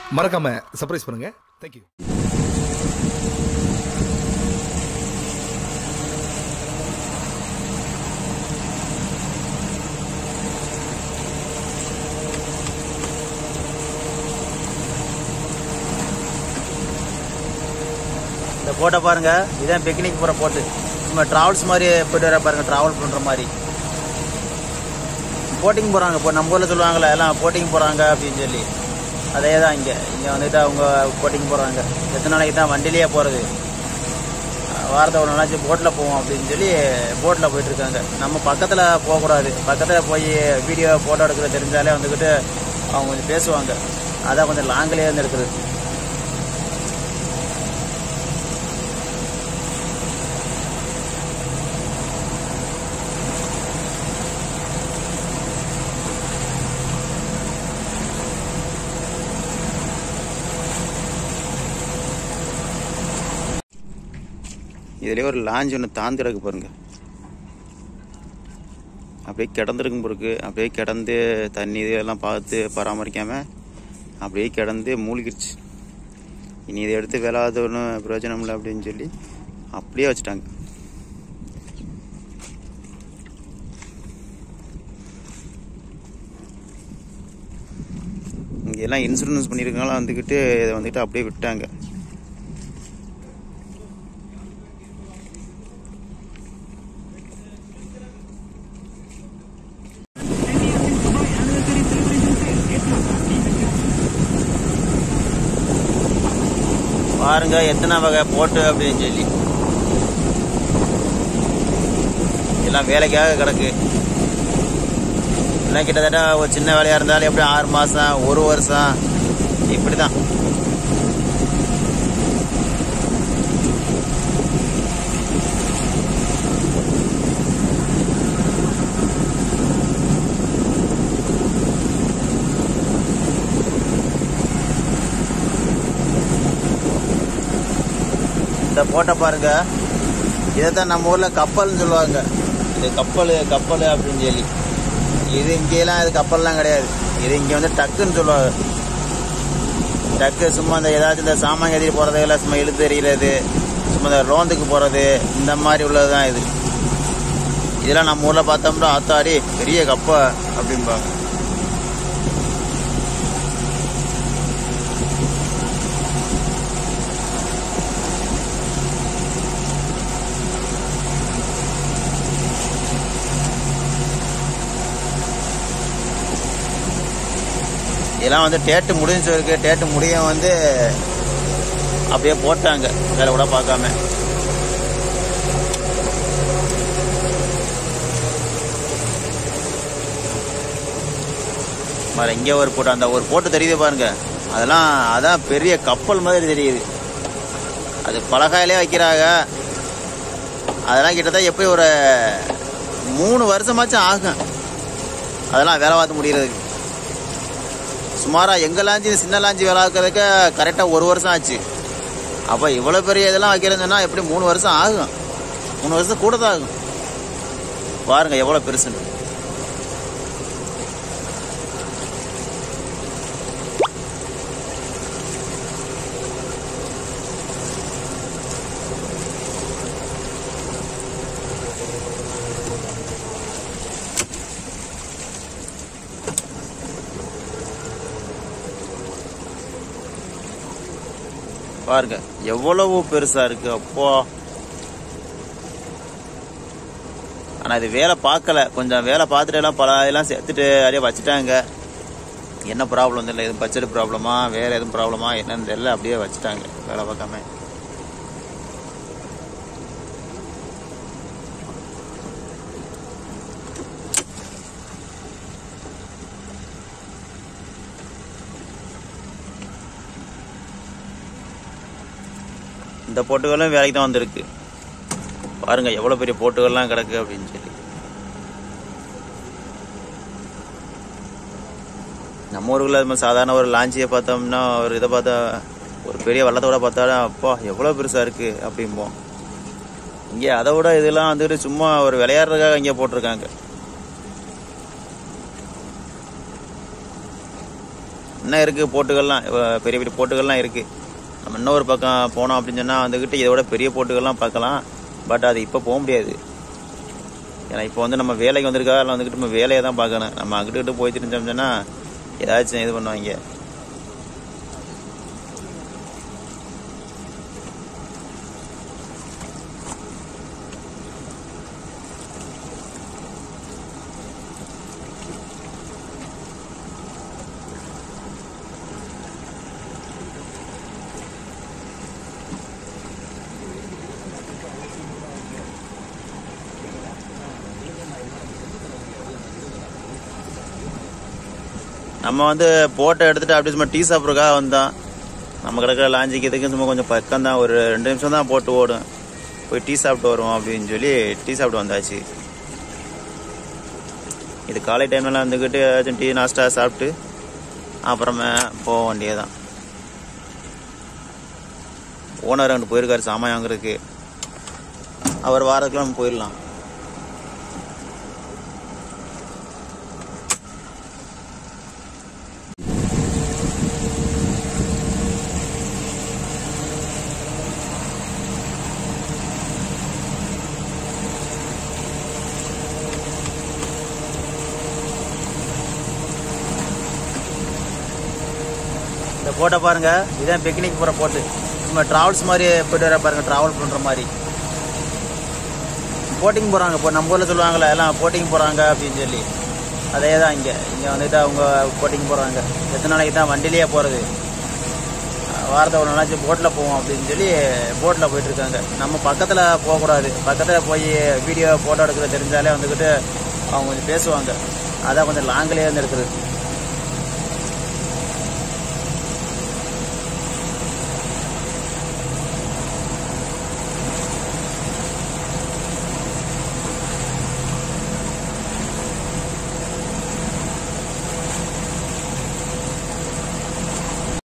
மறக்காம சர்ப்ரைஸ் பண்ணுங்க தேங்க்யூ இந்த போட்டை பாருங்க இதான் பிக்னிக் போகிற போட்டு நம்ம ட்ராவல்ஸ் மாதிரி போயிட்டு வர பாருங்க ட்ராவல் பண்ணுற மாதிரி போட்டிங் போகிறாங்க இப்போ நம்ம ஊரில் சொல்லுவாங்களே எல்லாம் போட்டிங் போகிறாங்க அப்படின்னு சொல்லி அதே தான் இங்கே இங்கே வந்துட்டு அவங்க போட்டிங் போகிறாங்க எத்தனை நாளைக்கு தான் வண்டிலேயே போகிறது வாரத்தை ஒரு நாளாச்சும் போட்டில் போவோம் அப்படின்னு சொல்லி போட்டில் போயிட்டுருக்காங்க நம்ம பக்கத்தில் போகக்கூடாது பக்கத்தில் போய் வீடியோ ஃபோட்டோ எடுக்கிறது தெரிஞ்சாலே வந்துக்கிட்டு அவங்க கொஞ்சம் பேசுவாங்க அதான் கொஞ்சம் லாங்கிலே இருந்து எடுக்கிறது இதுலேயே ஒரு லாஞ்ச் ஒன்று தாந்து கிடக்கு பாருங்க அப்படியே கிடந்திருக்கும் பிறகு அப்படியே கிடந்து தண்ணி இதெல்லாம் பார்த்து பராமரிக்காம அப்படியே கிடந்து மூழ்கிருச்சு இனி இதை எடுத்து வேலாத ஒன்றும் பிரயோஜனம் இல்லை அப்படின்னு சொல்லி அப்படியே வச்சுட்டாங்க இங்க எல்லாம் இன்சூரன்ஸ் பண்ணியிருக்கனால வந்துக்கிட்டு இதை வந்துட்டு அப்படியே விட்டாங்க பாருங்க எத்தனை வகை போட்டு அப்படின்னு சொல்லி எல்லாம் வேலைக்காக கிடக்கு எல்லாம் கிட்டத்தட்ட ஒரு சின்ன வேலையா இருந்தாலும் எப்படி ஆறு மாசம் ஒரு வருஷம் இப்படிதான் இந்த போட்டை பாருங்க இதைத்தான் நம்ம ஊர்ல கப்பல்னு சொல்லுவாங்க இது கப்பல் கப்பல் அப்படின்னு சொல்லி இது இங்கெல்லாம் இது கப்பல்லாம் கிடையாது இது இங்க வந்து டக்குன்னு சொல்லுவாங்க டக்கு சும்மா இந்த ஏதாச்சும் இந்த சாமான் ஏற்றிட்டு போறதுல சும்மா இழுத்து எறிகிறது சும்மா இந்த ரோந்துக்கு போறது இந்த மாதிரி உள்ளது தான் இது இதெல்லாம் நம்ம ஊர்ல பார்த்தோம்னா ஆத்தாடி பெரிய கப்ப அப்படிம்பாங்க இதெல்லாம் வந்து டேட்டு முடிஞ்சு இருக்கு டேட்டு முடியும் வந்து அப்படியே போட்டாங்க வேலை கூட பார்க்காம மர இங்கே ஒரு போட்டு அந்த ஒரு போட்டு தெரியுது பாருங்க அதெல்லாம் அதான் பெரிய கப்பல் மாதிரி தெரியுது அது பலகாயிலே வைக்கிறாங்க அதெல்லாம் கிட்டத்தட்ட எப்படி ஒரு மூணு வருஷமாச்சும் ஆகும் அதெல்லாம் வேலை பார்த்து முடியறதுக்கு சுமாராக எங்கள் லாஞ்சி சின்ன லாஞ்சி வேலை ஆக்கிறதுக்கு கரெக்டாக ஒரு வருஷம் ஆச்சு அப்போ இவ்வளோ பெரிய இதெல்லாம் வைக்கிறதுன்னா எப்படி மூணு வருஷம் ஆகும் மூணு வருஷம் கூட தான் ஆகும் பாருங்க எவ்வளோ பெருசுன்னு பாருங்க எவ்வளவு பெருசா இருக்கு அப்போ ஆனா இது வேலை பார்க்கல கொஞ்சம் வேலை பார்த்துட்டு எல்லாம் பல எல்லாம் சேர்த்துட்டு அப்படியே வச்சுட்டாங்க என்ன ப்ராப்ளம் தெரியல எதுவும் பட்ஜெட் ப்ராப்ளமா வேற எதுவும் ப்ராப்ளமா என்னன்னு தெரியல அப்படியே வச்சுட்டாங்க வேலை பார்க்காம இந்த போட்டுகளும் வேலைக்கு தான் வந்திருக்கு பாருங்க எவ்வளவு பெரிய போட்டுகள்லாம் கிடக்கு அப்படின்னு சொல்லி நம்ம ஊருக்குள்ள அது மாதிரி சாதாரண ஒரு லாஞ்சியை பார்த்தோம்னா ஒரு இதை பார்த்தா ஒரு பெரிய வள்ளத்தோட பார்த்தாலும் அப்பா எவ்வளோ பெருசா இருக்கு அப்படிம்போம் இங்கே அதை விட இதெல்லாம் வந்துட்டு சும்மா ஒரு விளையாடுறதுக்காக இங்கே போட்டிருக்காங்க இன்னும் இருக்குது போட்டுகள்லாம் அஹ் பெரிய பெரிய போட்டுகள்லாம் இருக்குது நம்ம இன்னொரு பக்கம் போனோம் அப்படின்னு சொன்னால் வந்துக்கிட்டு இதோட பெரிய போட்டுகள்லாம் பார்க்கலாம் பட் அது இப்போ போக முடியாது ஏன்னா இப்போ வந்து நம்ம வேலைக்கு வந்திருக்கா இல்லை வந்துக்கிட்டு நம்ம வேலையை தான் பார்க்கணும் நம்ம அங்கிட்டு போய் தெரிஞ்சோம்னு சொன்னால் ஏதாச்சும் இது பண்ணுவாங்க நம்ம வந்து போட்டோ எடுத்துட்டு அப்படியே சும்மா டீ சாப்பிட்றதுக்காக வந்தோம் நம்ம கிடக்கிற லாஞ்சிக்கு இதுக்கு சும்மா கொஞ்சம் பக்கம் தான் ஒரு ரெண்டு நிமிஷம் தான் போட்டு ஓடும் போய் டீ சாப்பிட்டு வருவோம் அப்படின்னு சொல்லி டீ சாப்பிட்டு வந்தாச்சு இது காலை டைம்லலாம் வந்துக்கிட்டு ஏதாச்சும் டீ நாஸ்டா சாப்பிட்டு அப்புறமே போக வேண்டியதுதான் ஓனர் அங்கிட்டு போயிருக்காரு சாமான் வாங்குறதுக்கு அவர் வாரத்துக்குள்ள நம்ம போயிடலாம் இந்த போட்டை பாருங்க இதான் பிக்னிக் போற போட்டு நம்ம டிராவல்ஸ் மாதிரி போயிட்டு வர பாருங்க டிராவல் பண்ற மாதிரி போட்டிங் போறாங்க இப்போ நம்ம ஊர்ல சொல்லுவாங்கல்ல எல்லாம் போட்டிங் போறாங்க அப்படின்னு சொல்லி அதே தான் இங்க இங்க வந்துட்டு அவங்க போட்டிங் போறாங்க எத்தனை நாளைக்கு தான் வண்டிலேயே போறது வாரத்தை ஒரு நாளாச்சும் போட்டில் போவோம் அப்படின்னு சொல்லி போட்டில் போயிட்டு இருக்காங்க நம்ம பக்கத்தில் போகக்கூடாது பக்கத்தில் போய் வீடியோ ஃபோட்டோ எடுக்கிற தெரிஞ்சாலே வந்துக்கிட்டு அவங்க கொஞ்சம் பேசுவாங்க அதான் கொஞ்சம் லாங்கிலே இருந்து எடுக்கிறது